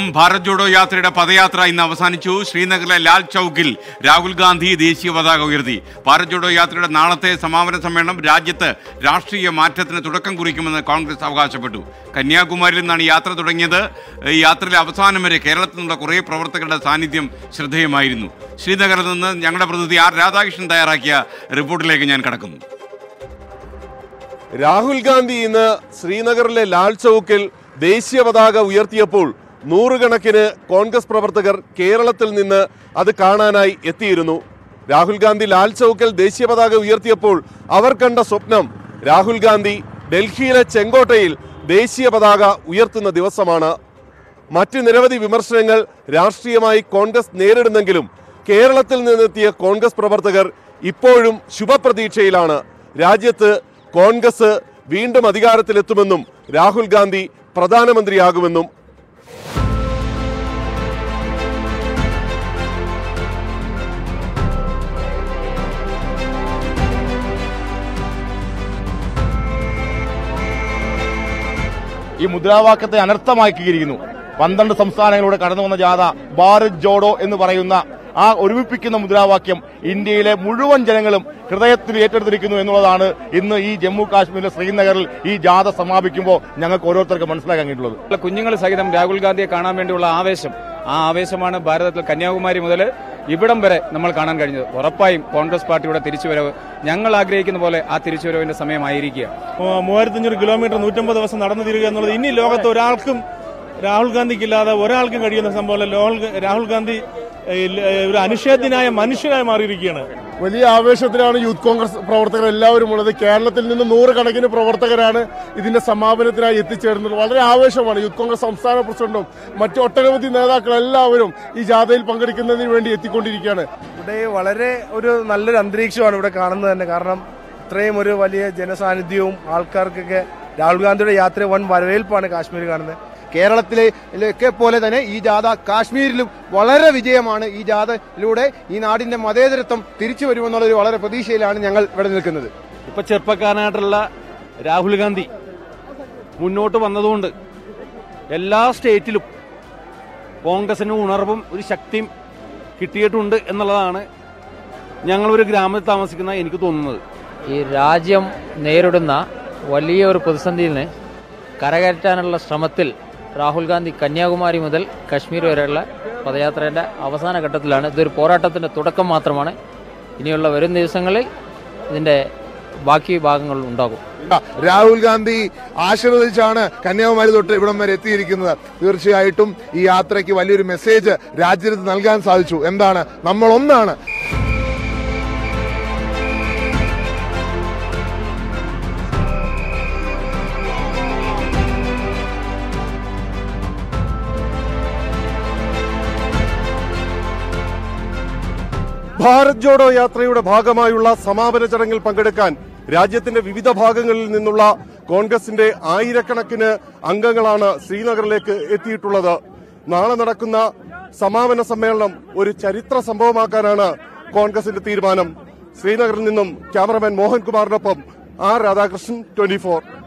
ഭാരത് ജോഡോ യാത്രയുടെ പദയാത്ര ഇന്ന് അവസാനിച്ചു ശ്രീനഗറിലെ ലാൽ ചൌക്കിൽ രാഹുൽ ഗാന്ധി ദേശീയ പതാക ഉയർത്തി ഭാരത് ജോഡോ യാത്രയുടെ നാളത്തെ സമാപന സമ്മേളനം രാജ്യത്ത് രാഷ്ട്രീയ മാറ്റത്തിന് തുടക്കം കുറിക്കുമെന്ന് കോൺഗ്രസ് അവകാശപ്പെട്ടു കന്യാകുമാരിയിൽ നിന്നാണ് യാത്ര തുടങ്ങിയത് ഈ യാത്രയിലെ അവസാനം വരെ കേരളത്തിൽ നിന്നുള്ള കുറേ പ്രവർത്തകരുടെ സാന്നിധ്യം ശ്രദ്ധേയമായിരുന്നു ശ്രീനഗറിൽ നിന്ന് ഞങ്ങളുടെ പ്രതിനിധി ആർ രാധാകൃഷ്ണൻ തയ്യാറാക്കിയ റിപ്പോർട്ടിലേക്ക് ഞാൻ കടക്കുന്നു രാഹുൽ ഗാന്ധി ഇന്ന് ശ്രീനഗറിലെ ലാൽ ചൌക്കിൽ ദേശീയ പതാക ഉയർത്തിയപ്പോൾ നൂറുകണക്കിന് കോൺഗ്രസ് പ്രവർത്തകർ കേരളത്തിൽ നിന്ന് അത് കാണാനായി എത്തിയിരുന്നു രാഹുൽ ഗാന്ധി ലാൽ ചൌക്കിൽ ദേശീയ പതാക ഉയർത്തിയപ്പോൾ അവർ കണ്ട സ്വപ്നം രാഹുൽ ഗാന്ധി ഡൽഹിയിലെ ചെങ്കോട്ടയിൽ ദേശീയ പതാക ഉയർത്തുന്ന ദിവസമാണ് മറ്റ് നിരവധി വിമർശനങ്ങൾ രാഷ്ട്രീയമായി കോൺഗ്രസ് നേരിടുന്നെങ്കിലും കേരളത്തിൽ നിന്നെത്തിയ കോൺഗ്രസ് പ്രവർത്തകർ ഇപ്പോഴും ശുഭപ്രതീക്ഷയിലാണ് രാജ്യത്ത് കോൺഗ്രസ് വീണ്ടും അധികാരത്തിലെത്തുമെന്നും രാഹുൽ ഗാന്ധി പ്രധാനമന്ത്രിയാകുമെന്നും ഈ മുദ്രാവാക്യത്തെ അനർത്ഥമാക്കിയിരിക്കുന്നു പന്ത്രണ്ട് സംസ്ഥാനങ്ങളിലൂടെ കടന്നു വന്ന ജാഥ ഭാരത് ജോഡോ എന്ന് പറയുന്ന ആ ഒരുമിപ്പിക്കുന്ന മുദ്രാവാക്യം ഇന്ത്യയിലെ മുഴുവൻ ജനങ്ങളും ഹൃദയത്തിൽ ഏറ്റെടുത്തിരിക്കുന്നു എന്നുള്ളതാണ് ഇന്ന് ഈ ജമ്മു കാശ്മീരിലെ ശ്രീനഗറിൽ ഈ ജാഥ സമാപിക്കുമ്പോൾ ഞങ്ങൾക്ക് ഓരോരുത്തർക്ക് മനസ്സിലാക്കാൻ കഴിഞ്ഞിട്ടുള്ളത് ഉള്ള കുഞ്ഞുങ്ങൾ സഹിതം രാഹുൽ ഗാന്ധിയെ കാണാൻ വേണ്ടിയുള്ള ആവേശം ആ ആവേശമാണ് ഭാരതത്തിൽ കന്യാകുമാരി മുതൽ ഇവിടം വരെ നമ്മൾ കാണാൻ കഴിഞ്ഞത് ഉറപ്പായും കോൺഗ്രസ് പാർട്ടിയുടെ തിരിച്ചുവരവ് ഞങ്ങൾ ആഗ്രഹിക്കുന്ന പോലെ ആ തിരിച്ചുവരവിന്റെ സമയമായിരിക്കുക മൂവായിരത്തഞ്ഞൂറ് കിലോമീറ്റർ നൂറ്റമ്പത് ദിവസം നടന്നു തീരുക എന്നുള്ളത് ഇനി ലോകത്ത് ഒരാൾക്കും രാഹുൽ ഗാന്ധിക്കില്ലാതെ ഒരാൾക്കും കഴിയുന്ന സംഭവമല്ല ലോഹൽ- രാഹുൽ ഗാന്ധി ഏഹ്, ല- ഏഹ്, ഒരു അനിഷേധ്യനായ മനുഷ്യനായി മാറിയിരിക്കുകയാണ് വലിയ ആവേശത്തിലാണ് യൂത്ത് കോൺഗ്രസ് പ്രവർത്തകർ എല്ലാവരും ഉള്ളത് കേരളത്തിൽ നിന്ന് നൂറുകണക്കിന് പ്രവർത്തകരാണ് ഇതിന്റെ സമാപനത്തിനായി എത്തിച്ചേർന്നത് വളരെ ആവേശമാണ് യൂത്ത് കോൺഗ്രസ് സംസ്ഥാന പ്രസിഡന്റും മറ്റു ഒട്ടനവധി നേതാക്കൾ എല്ലാവരും ഈ ജാഥയിൽ പങ്കെടുക്കുന്നതിന് വേണ്ടി എത്തിക്കൊണ്ടിരിക്കുകയാണ് ഇവിടെ വളരെ ഒരു നല്ലൊരു അന്തരീക്ഷമാണ് ഇവിടെ കാണുന്നത് തന്നെ കാരണം ഇത്രയും ഒരു വലിയ ജനസാന്നിധ്യവും ആൾക്കാർക്കൊക്കെ രാഹുൽ ഗാന്ധിയുടെ യാത്ര വൻ വരവേൽപ്പാണ് കാശ്മീർ കാണുന്നത് കേരളത്തിലെ പോലെ തന്നെ ഈ ജാഥ കാശ്മീരിലും വളരെ വിജയമാണ് ഈ ജാഥയിലൂടെ ഈ നാടിന്റെ മതേതരത്വം തിരിച്ചു വരുമെന്നുള്ളൊരു വളരെ പ്രതീക്ഷയിലാണ് ഞങ്ങൾ ഇവിടെ നിൽക്കുന്നത് ഇപ്പൊ ചെറുപ്പക്കാരനായിട്ടുള്ള രാഹുൽ ഗാന്ധി മുന്നോട്ട് വന്നതുകൊണ്ട് എല്ലാ സ്റ്റേറ്റിലും കോൺഗ്രസിന് ഉണർവും ഒരു ശക്തിയും കിട്ടിയിട്ടുണ്ട് എന്നുള്ളതാണ് ഞങ്ങളൊരു ഗ്രാമത്തിൽ താമസിക്കുന്ന എനിക്ക് തോന്നുന്നത് ഈ രാജ്യം നേരിടുന്ന വലിയ ഒരു പ്രതിസന്ധിയിൽ നിന്ന് കരകയറ്റാനുള്ള ശ്രമത്തിൽ രാഹുൽ ഗാന്ധി കന്യാകുമാരി മുതൽ കശ്മീർ വരെയുള്ള പദയാത്രയുടെ അവസാന ഘട്ടത്തിലാണ് ഇതൊരു പോരാട്ടത്തിൻ്റെ തുടക്കം മാത്രമാണ് ഇനിയുള്ള വരും ദിവസങ്ങളിൽ ഇതിൻ്റെ ബാക്കി ഭാഗങ്ങൾ ഉണ്ടാകും രാഹുൽ ഗാന്ധി ആശീർവദിച്ചാണ് കന്യാകുമാരി തൊട്ട് ഇവിടം വരെ എത്തിയിരിക്കുന്നത് തീർച്ചയായിട്ടും ഈ യാത്രയ്ക്ക് വലിയൊരു മെസ്സേജ് രാജ്യത്ത് നൽകാൻ സാധിച്ചു എന്താണ് നമ്മൾ ഒന്നാണ് ഭാരത് ജോഡോ യാത്രയുടെ ഭാഗമായുള്ള സമാപന ചടങ്ങിൽ പങ്കെടുക്കാൻ രാജ്യത്തിന്റെ വിവിധ ഭാഗങ്ങളിൽ നിന്നുള്ള കോൺഗ്രസിന്റെ ആയിരക്കണക്കിന് അംഗങ്ങളാണ് ശ്രീനഗറിലേക്ക് എത്തിയിട്ടുള്ളത് നാളെ നടക്കുന്ന സമാപന സമ്മേളനം ഒരു ചരിത്ര സംഭവമാക്കാനാണ് കോൺഗ്രസിന്റെ തീരുമാനം ശ്രീനഗറിൽ നിന്നും ക്യാമറമാൻ മോഹൻകുമാറിനൊപ്പം ആർ രാധാകൃഷ്ണൻ ട്വന്റി